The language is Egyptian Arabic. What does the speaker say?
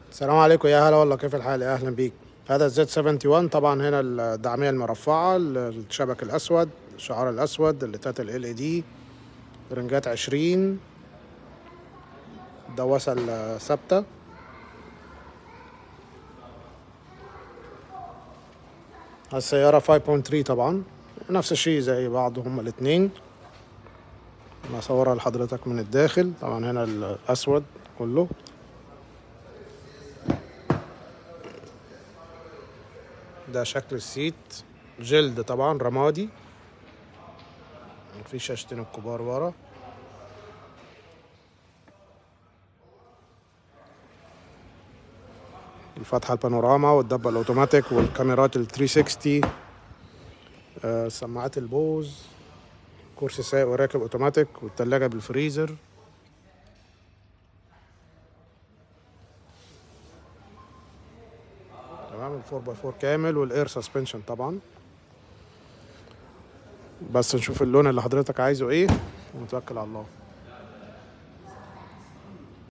السلام عليكم يا هلا والله كيف الحال يا اهلا بيك هذا الزد 71 طبعا هنا الدعميه المرفعه الشبك الاسود الشعار الاسود الليتات ال اي دي رنجات 20 الدواسه الثابته السيارة 5.3 طبعا نفس الشيء زي بعض هما الاتنين انا اصورها لحضرتك من الداخل طبعا هنا الاسود كله ده شكل السيت جلد طبعا رمادي في شاشتين الكبار ورا الفتحة البانوراما والدبة الأوتوماتيك والكاميرات ال 360 آه، سماعات البوز كرسي سايق وراكب أوتوماتيك والتلاجة بالفريزر تمام ال 4 باي 4 كامل والاير سسبنشن طبعا بس نشوف اللون اللي حضرتك عايزه ايه ونتوكل على الله